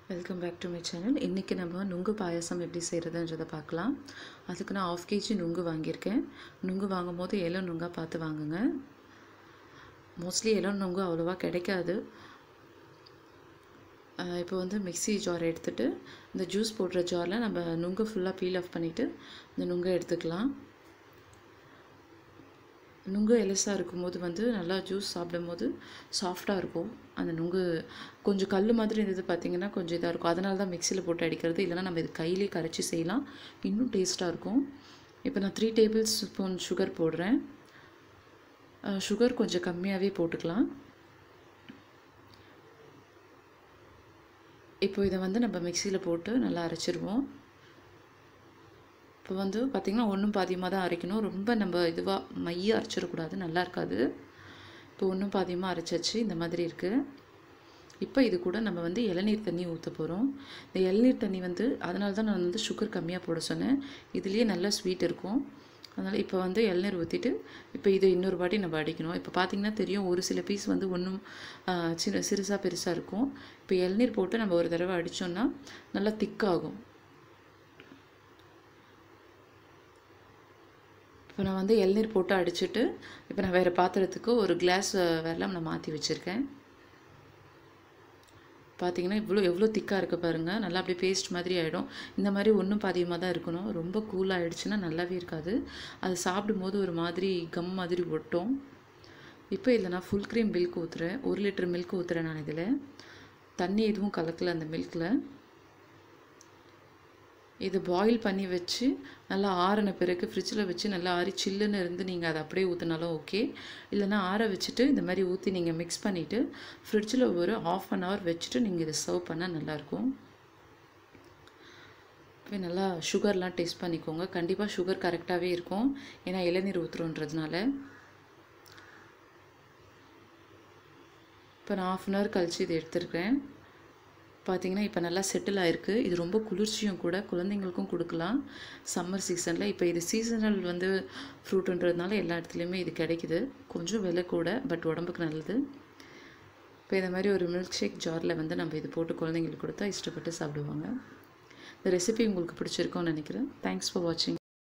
welcome back to my channel இன்றைக்கி நம்ம நுங்கு பாயாசம் எப்படி செய்கிறதுன்றதை பார்க்கலாம் அதுக்கு நான் ஆஃப் கேஜி நுங்கு வாங்கியிருக்கேன் நுங்கு வாங்கும் போது எல்லோ நுங்காக பார்த்து வாங்குங்க மோஸ்ட்லி எல்லோ நுங்கு அவ்வளோவா கிடைக்காது அஹ் இப்போ வந்து மிக்ஸி ஜார் எடுத்துகிட்டு இந்த ஜூஸ் போடுற ஜாரில் நம்ம நுங்கு ஃபுல்லாக பீல் ஆஃப் பண்ணிவிட்டு இந்த நுங்கை எடுத்துக்கலாம் நுங்கு எலசாக இருக்கும்போது வந்து நல்லா ஜூஸ் சாப்பிடும்போது சாஃப்டாக இருக்கும் அந்த நுங்கு கொஞ்சம் கல் மாதிரி இருந்தது பார்த்திங்கன்னா கொஞ்சம் இதாக இருக்கும் அதனால தான் மிக்சியில் போட்டு அடிக்கிறது இல்லைனா நம்ம இது கையிலே கரைச்சி செய்யலாம் இன்னும் டேஸ்ட்டாக இருக்கும் இப்போ நான் த்ரீ டேபிள் ஸ்பூன் சுகர் போடுறேன் சுகர் கொஞ்சம் கம்மியாகவே போட்டுக்கலாம் இப்போ இதை வந்து நம்ம மிக்சியில் போட்டு நல்லா அரைச்சிருவோம் இப்போ வந்து பார்த்திங்கன்னா ஒன்றும் பாதியமாக தான் அரைக்கணும் ரொம்ப நம்ம இதுவாக மைய அரைச்சிடக்கூடாது நல்லா இருக்காது இப்போ ஒன்றும் பாதியமாக அரைச்சாச்சு இந்த மாதிரி இருக்குது இப்போ இது கூட நம்ம வந்து இளநீர் தண்ணி ஊற்ற போகிறோம் இந்த இளநீர் தண்ணி வந்து அதனால தான் நான் வந்து சுகர் கம்மியாக போட சொன்னேன் இதுலேயே நல்ல ஸ்வீட் இருக்கும் அதனால் இப்போ வந்து இளநீர் ஊற்றிட்டு இப்போ இதை இன்னொரு வாட்டி நம்ம அடிக்கணும் இப்போ பார்த்திங்கன்னா தெரியும் ஒரு சில பீஸ் வந்து ஒன்றும் சின்ன சிறுசாக பெருசாக இருக்கும் இப்போ இளநீர் போட்டு நம்ம ஒரு தடவை அடித்தோன்னா நல்லா திக்காகும் இப்போ நான் வந்து இளநீர் போட்டு அடிச்சுட்டு இப்போ நான் வேறு பாத்திரத்துக்கு ஒரு கிளாஸ் வெல்லம் நான் மாற்றி வச்சுருக்கேன் பார்த்தீங்கன்னா இவ்வளோ எவ்வளோ திக்காக இருக்குது பாருங்கள் நல்லா அப்படியே பேஸ்ட் மாதிரி ஆகிடும் இந்த மாதிரி ஒன்றும் பாதியமாக தான் இருக்கணும் ரொம்ப கூலாக ஆகிடுச்சுன்னா நல்லாவே இருக்காது அது சாப்பிடும்போது ஒரு மாதிரி கம் மாதிரி ஒட்டும் இப்போ இதில் நான் ஃபுல் க்ரீம் மில்க் ஊற்றுறேன் ஒரு லிட்டர் மில்க் ஊற்றுறேன் நான் இதில் தண்ணி எதுவும் கலக்கல அந்த மில்கில் இது பாயில் பண்ணி வச்சு நல்லா ஆறின பிறகு ஃப்ரிட்ஜில் வச்சு நல்லா ஆறி சில்லுன்னு இருந்து நீங்கள் அதை அப்படியே ஊற்றினாலும் ஓகே இல்லைனா ஆற வச்சுட்டு இந்த மாதிரி ஊற்றி நீங்கள் மிக்ஸ் பண்ணிவிட்டு ஃப்ரிட்ஜில் ஒரு ஆஃப் அன் ஹவர் வச்சுட்டு நீங்கள் இதை சர்வ் பண்ணால் நல்லாயிருக்கும் இப்போ நல்லா சுகர்லாம் டேஸ்ட் பண்ணிக்கோங்க கண்டிப்பாக சுகர் கரெக்டாகவே இருக்கும் ஏன்னா இளநீர் ஊற்றுறோன்றதுனால இப்போ நான் ஆஃப் அன் ஹவர் கழித்து இதை எடுத்துருக்கேன் பார்த்திங்கன்னா இப்போ நல்லா செட்டில் ஆகிருக்கு இது ரொம்ப குளிர்ச்சியும் கூட குழந்தைங்களுக்கும் கொடுக்கலாம் சம்மர் சீசனில் இப்போ இது சீசனல் வந்து ஃப்ரூட்டுன்றதுனால எல்லா இடத்துலையுமே இது கிடைக்குது கொஞ்சம் விலை கூட பட் உடம்புக்கு நல்லது இப்போ இதை மாதிரி ஒரு மில்க் ஷேக் ஜாரில் வந்து நம்ம இது போட்டு குழந்தைங்களுக்கு கொடுத்தா இஷ்டப்பட்டு சாப்பிடுவாங்க இந்த ரெசிபி உங்களுக்கு பிடிச்சிருக்கோன்னு நினைக்கிறேன் தேங்க்ஸ் ஃபார் வாட்சிங்